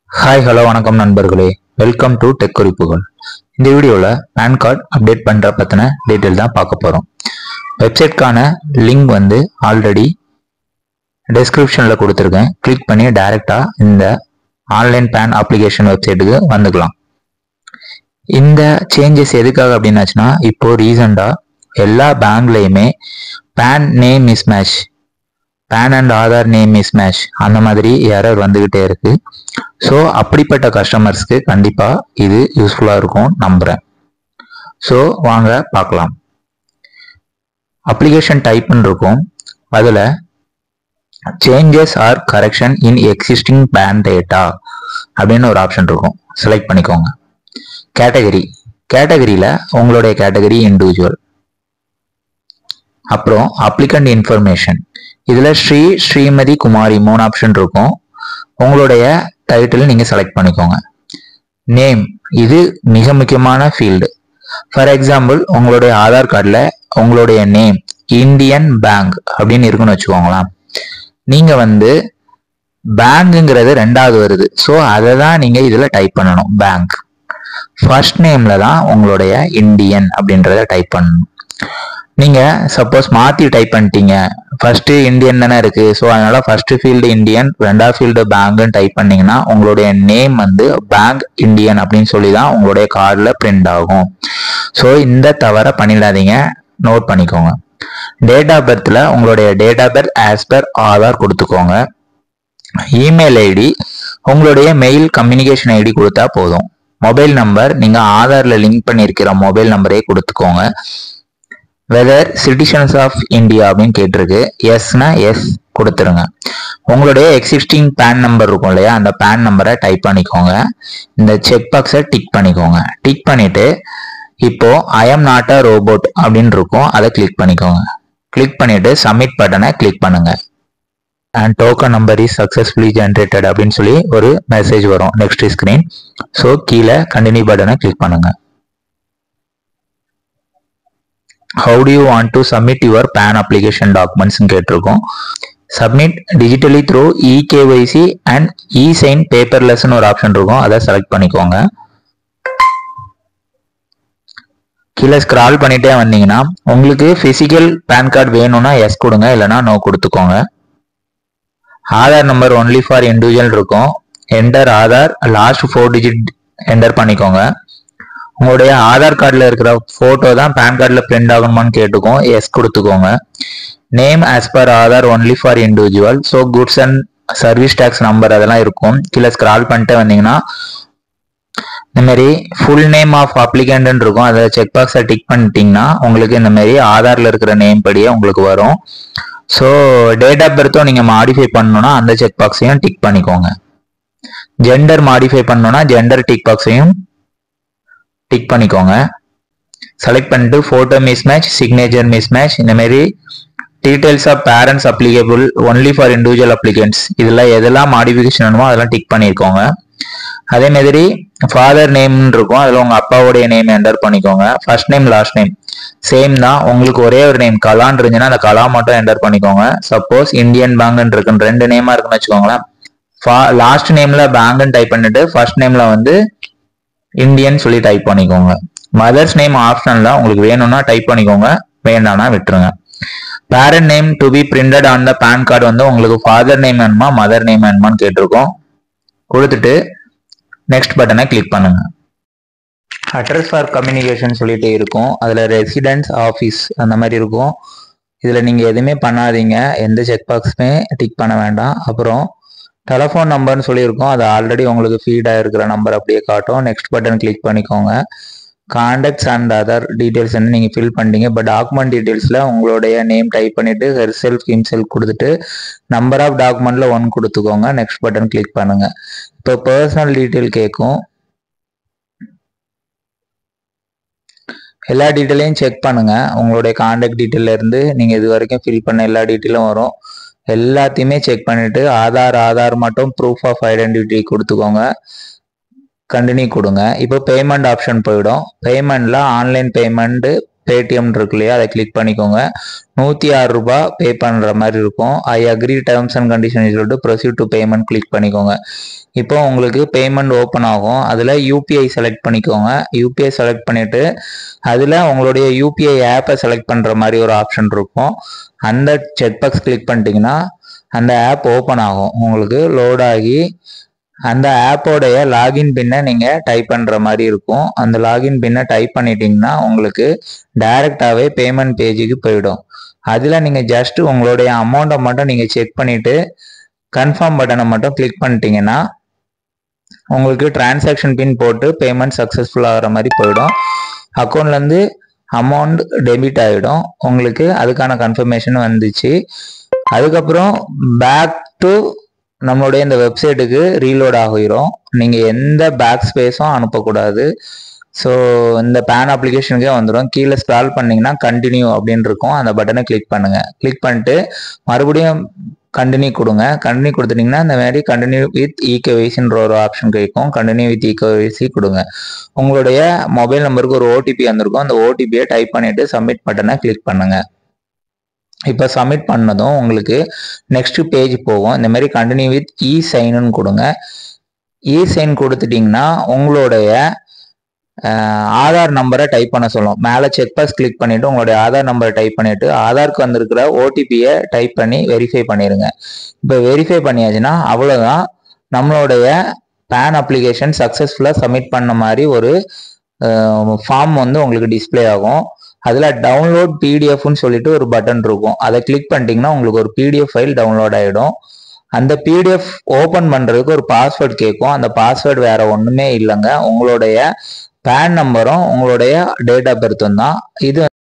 hi hello வணக்கம் நண்பர்களே welcome to tech குறிப்புகள் இந்த வீடியோவில் பேன் கார்டு அப்டேட் பண்ணுற பற்றின டீட்டெயில் தான் பார்க்க போகிறோம் வெப்சைட்கான லிங்க் வந்து ஆல்ரெடி டெஸ்கிரிப்ஷனில் கொடுத்துருக்கேன் கிளிக் பண்ணி டைரெக்டாக இந்த ஆன்லைன் பேன் அப்ளிகேஷன் வெப்சைட்டுக்கு வந்துக்கலாம் இந்த சேஞ்சஸ் எதுக்காக அப்படின்னாச்சுன்னா இப்போ ரீசெண்டாக எல்லா பேங்க்லேயுமே PAN name mismatch PAN and Aadhaar name mismatch அந்த மாதிரி எரர் வந்துகிட்டே இருக்கு ஸோ அப்படிப்பட்ட கஸ்டமர்ஸ்க்கு கண்டிப்பா இது யூஸ்ஃபுல்லா இருக்கும் நம்புறேன் ஸோ வாங்க பார்க்கலாம் அப்ளிகேஷன் டைப்னு இருக்கும் அதில் changes or correction in existing PAN data அப்படின்னு ஒரு ஆப்ஷன் இருக்கும் செலக்ட் பண்ணிக்கோங்க கேட்டகரி கேட்டகரியில் உங்களுடைய கேட்டகரி இண்டிவிஜுவல் அப்புறம் அப்ளிகண்ட் இன்ஃபர்மேஷன் இதுல ஸ்ரீ ஸ்ரீமதி குமாரி மூணு ஆப்ஷன் இருக்கும் உங்களுடைய டைட்டில் நீங்க செலக்ட் பண்ணிக்கோங்க நேம் இது மிக முக்கியமான ஃபீல்டு ஃபார் எக்ஸாம்பிள் உங்களுடைய ஆதார் கார்டில் உங்களுடைய நேம் இந்தியன் பேங்க் அப்படின்னு இருக்குன்னு வச்சுக்கோங்களேன் நீங்க வந்து பேங்குங்கிறது ரெண்டாவது வருது ஸோ அதை தான் நீங்க இதுல டைப் பண்ணணும் பேங்க் ஃபர்ஸ்ட் நேம்ல தான் உங்களுடைய இந்தியன் அப்படின்றத டைப் பண்ணணும் நீங்க சப்போஸ் மாத்தி டைப் பண்ணிட்டீங்க ஃபர்ஸ்ட் இந்தியன் தானே இருக்கு ஸோ அதனால ஃபர்ஸ்ட் ஃபீல்டு இந்தியன் ரெண்டாவது ஃபீல்டு பேங்க்னு டைப் பண்ணீங்கன்னா உங்களுடைய நேம் வந்து பேங்க் இந்தியன் அப்படின்னு சொல்லி தான் உங்களுடைய கார்டில் பிரிண்ட் ஆகும் ஸோ இந்த தவறை பண்ணிடாதீங்க நோட் பண்ணிக்கோங்க டேட் ஆஃப் பர்த்தில் உங்களுடைய date of birth as per Aadhaar கொடுத்துக்கோங்க இமெயில் ஐடி உங்களுடைய மெயில் கம்யூனிகேஷன் ஐடி கொடுத்தா போதும் மொபைல் நம்பர் நீங்க ஆதார்ல லிங்க் பண்ணியிருக்கிற மொபைல் நம்பரே கொடுத்துக்கோங்க வெதர் சிட்டிசன்ஸ் ஆஃப் இந்தியா அப்படின்னு கேட்டிருக்கு எஸ்னா எஸ் கொடுத்துருங்க உங்களுடைய எக்ஸிஸ்டிங் பேன் நம்பர் இருக்கும் இல்லையா அந்த பேன் நம்பரை டைப் பண்ணிக்கோங்க இந்த செக் பாக்ஸை டிக் பண்ணிக்கோங்க டிக் பண்ணிட்டு இப்போ I am not a robot அப்படின்னு இருக்கும் அதை கிளிக் பண்ணிக்கோங்க கிளிக் பண்ணிட்டு சப்மிட் பட்டனை கிளிக் பண்ணுங்க and token number is successfully generated அப்படின்னு சொல்லி ஒரு மெசேஜ் வரும் நெக்ஸ்ட் ஸ்க்ரீன் ஸோ கீழே கண்டினியூ பட்டனை கிளிக் பண்ணுங்க how do you want to submit your PAN application documents கேட்டிருக்கோம் submit digitally through e KYC and e sign பேப்பர்லெஸ்னு ஒரு ஆப்ஷன் இருக்கும் அதை செலக்ட் பண்ணிக்கோங்க கீழே ஸ்க்ரால் பண்ணிட்டே வந்தீங்கன்னா உங்களுக்கு பிசிக்கல் பேன் கார்டு வேணும்னா எஸ் கொடுங்க இல்லைனா நோ கொடுத்துக்கோங்க Aadhaar number only for individual இருக்கும் enter Aadhaar last four digit enter பண்ணிக்கோங்க உங்களுடைய ஆதார் கார்டில் இருக்கிற ஃபோட்டோ தான் பேன் கார்டில் பிரிண்ட் ஆகணுமான்னு கேட்டுக்கோம் எஸ் கொடுத்துக்கோங்க name as per Aadhaar only for individual so goods and service tax number அதெல்லாம் இருக்கும் கீழே ஸ்க்ரால் பண்ணிட்டு வந்தீங்கன்னா இந்த மாதிரி ஃபுல் நேம் ஆஃப் அப்ளிகண்ட் இருக்கும் அதை செக் பாக்ஸை டிக் பண்ணிட்டீங்கன்னா உங்களுக்கு இந்த மாதிரி ஆதாரில் இருக்கிற நேம் படியே உங்களுக்கு வரும் ஸோ டேட் ஆஃப் பர்த்தும் நீங்கள் மாடிஃபை பண்ணணும்னா அந்த செக் பாக்ஸையும் டிக் பண்ணிக்கோங்க ஜெண்டர் மாடிஃபை பண்ணணும்னா ஜெண்டர் டிக் பாக்ஸையும் டிக் பண்ணிக்கோங்க செலக்ட் பண்ணிட்டு photo mismatch signature mismatch இந்த மாதிரி details of parents applicable only for individual applicants இதில் எதெல்லாம் மாடிஃபிகேஷன் வேணுமோ அதெல்லாம் டிக் பண்ணியிருக்கோங்க அதே மாதிரி ஃபாதர் நேம்னு இருக்கும் அதில் உங்கள் அப்பாவுடைய நேம் என்டர் பண்ணிக்கோங்க first name last name same தான் உங்களுக்கு ஒரே ஒரு நேம் கலான் இருந்துச்சுன்னா அந்த கலா மட்டும் என்டர் பண்ணிக்கோங்க சப்போஸ் இந்தியன் பேங்க்னு இருக்குன்னு ரெண்டு நேமா இருக்குன்னு வச்சுக்கோங்களேன் லாஸ்ட் நேம்ல பேங்க்னு டைப் பண்ணிட்டு ஃபர்ஸ்ட் நேம்ல வந்து இந்தியன் சொல்லி டைப் பண்ணிக்கோங்க மதர்ஸ் நேம் ஆப்ஷன்ல உங்களுக்கு வேணும்னா டைப் பண்ணிக்கோங்க வேண்டாம்னா விட்டுருங்க parent name to be printed on the PAN card வந்து உங்களுக்கு ஃபாதர் நேம் வேணுமா மதர் நேம் வேணுமான்னு கேட்டிருக்கோம் கொடுத்துட்டு நெக்ஸ்ட் பட்டனை கிளிக் பண்ணுங்க அட்ரஸ் ஃபார் கம்யூனிகேஷன் சொல்லிட்டு இருக்கும் அதில் ரெசிடென்ஸ் ஆஃபீஸ் அந்த மாதிரி இருக்கும் இதில் நீங்கள் எதுவுமே பண்ணாதீங்க எந்த செக் பாக்ஸுமே டிக் பண்ண வேண்டாம் அப்புறம் டெலஃபோன் நம்பர்னு சொல்லியிருக்கோம் அது ஆல்ரெடி உங்களுக்கு ஃபீட் ஆகிருக்கிற நம்பர் அப்படியே காட்டும் நெக்ஸ்ட் பட்டன் கிளிக் பண்ணிக்கோங்க கான்டாக்ட்ஸ் அண்ட் அதர் டீட்டெயில்ஸ் வந்து நீங்கள் ஃபில் பண்ணிட்டீங்க இப்போ டாக்குமெண்ட் டீட்டெயில்ஸில் உங்களுடைய நேம் டைப் பண்ணிவிட்டு ஹெர் செல்ஃப் இம் செல்ஃப் கொடுத்துட்டு நம்பர் ஆஃப் டாக்குமெண்ட்டில் ஒன் கொடுத்துக்கோங்க நெக்ஸ்ட் பட்டன் கிளிக் பண்ணுங்கள் இப்போ பர்சனல் டீட்டெயில் கேட்கும் எல்லா டீட்டெயிலையும் செக் பண்ணுங்க உங்களுடைய கான்டாக்ட் டீட்டெயில இருந்து நீங்க இது வரைக்கும் ஃபில் பண்ண எல்லா டீட்டெயிலும் வரும் எல்லாத்தையுமே செக் பண்ணிட்டு ஆதார் ஆதார் மட்டும் ப்ரூஃப் ஆஃப் ஐடென்டிட்டி கொடுத்துக்கோங்க கண்டினியூ கொடுங்க இப்போ பேமெண்ட் ஆப்ஷன் போயிடும் பேமெண்ட்ல ஆன்லைன் பேமெண்ட் பேடிஎம் இருக்கு இல்லையா அதை கிளிக் பண்ணிக்கோங்க நூற்றி ஆறு ரூபாய் பே பண்ணுற மாதிரி இருக்கும் I agree terms and condition சொல்லிட்டு ப்ரொசீட் டு பேமெண்ட் கிளிக் பண்ணிக்கோங்க இப்போ உங்களுக்கு பேமெண்ட் ஓப்பன் ஆகும் அதில் யூபிஐ செலக்ட் பண்ணிக்கோங்க யூபிஐ செலக்ட் பண்ணிவிட்டு அதில் உங்களுடைய யூபிஐ ஆப்பை செலக்ட் பண்ணுற மாதிரி ஒரு ஆப்ஷன் இருக்கும் அந்த செக் பாக்ஸ் கிளிக் பண்ணிட்டீங்கன்னா அந்த ஆப் ஓப்பன் ஆகும் உங்களுக்கு லோட் ஆகி அந்த ஆப்போடைய லாகின் பின்னை நீங்கள் டைப் பண்ணுற மாதிரி இருக்கும் அந்த லாகின் பின்னை டைப் பண்ணிட்டீங்கன்னா உங்களுக்கு டைரெக்டாகவே பேமெண்ட் பேஜுக்கு போயிடும் அதில் நீங்கள் ஜஸ்ட் உங்களுடைய அமௌண்ட்டை மட்டும் நீங்கள் செக் பண்ணிவிட்டு கன்ஃபார்ம் பட்டனை மட்டும் கிளிக் பண்ணிட்டீங்கன்னா உங்களுக்கு டிரான்சாக்ஷன் பின் போட்டு பேமெண்ட் சக்ஸஸ்ஃபுல் ஆகிற மாதிரி போயிடும் அக்கௌண்ட்லேருந்து அமௌண்ட் டெபிட் ஆகிடும் உங்களுக்கு அதுக்கான கன்ஃபர்மேஷன் வந்துச்சு அதுக்கப்புறம் பேக் டு நம்மளுடைய இந்த வெப்சைட்டுக்கு ரீலோட் ஆகிரும் நீங்கள் எந்த பேக் ஸ்பேஸும் அனுப்பக்கூடாது ஸோ இந்த பேன் அப்ளிகேஷனுக்கே வந்துடும் கீழே ஸ்க்ரால் பண்ணீங்கன்னா கண்டினியூ அப்படின்னு இருக்கும் அந்த பட்டனை கிளிக் பண்ணுங்க கிளிக் பண்ணிட்டு மறுபடியும் கண்டினியூ கொடுங்க கண்டினியூ கொடுத்துட்டீங்கன்னா இந்த மாதிரி கண்டினியூ வித் இகேவைசின்ற ஒரு ஆப்ஷன் கிடைக்கும் கண்டினியூ வித் இகேவைசி கொடுங்க உங்களுடைய மொபைல் நம்பருக்கு ஒரு ஓடிபி வந்திருக்கும் அந்த ஓடிபியை டைப் பண்ணிட்டு சப்மிட் பட்டனை கிளிக் பண்ணுங்க இப்போ சப்மிட் பண்ணதும் உங்களுக்கு நெக்ஸ்ட் பேஜ் போகும் இந்த மாதிரி கண்டினியூ வித் இ சைனுன்னு கொடுங்க இ சைன் கொடுத்துட்டிங்கன்னா உங்களுடைய அஹ், ஆதார் நம்பரை டைப் பண்ண சொல்லும் மேலே செக் பாக்ஸ் கிளிக் பண்ணிட்டு உங்களுடைய ஆதார் நம்பரை டைப் பண்ணிட்டு ஆதாருக்கு வந்திருக்கிற ஓடிபியை டைப் பண்ணி வெரிஃபை பண்ணிடுங்க இப்போ வெரிஃபை பண்ணியாச்சுன்னா அவ்வளோதான் நம்மளுடைய பேன் அப்ளிகேஷன் சக்ஸஸ்ஃபுல்லாக சப்மிட் பண்ண மாதிரி ஒரு ஃபார்ம் வந்து உங்களுக்கு டிஸ்ப்ளே ஆகும் அதில் டவுன்லோட் பிடிஎஃப்னு சொல்லிட்டு ஒரு பட்டன் இருக்கும் அதை கிளிக் பண்ணிட்டீங்கன்னா உங்களுக்கு ஒரு பிடிஎஃப் ஃபைல் டவுன்லோட் ஆகிடும் அந்த பிடிஎஃப் ஓப்பன் பண்ணுறதுக்கு ஒரு பாஸ்வேர்ட் கேட்கும் அந்த பாஸ்வேர்டு வேற ஒன்றுமே இல்லைங்க உங்களுடைய பேன் நம்பரும் உங்களுடைய டேட் ஆஃப் பர்த்தும் தான் இது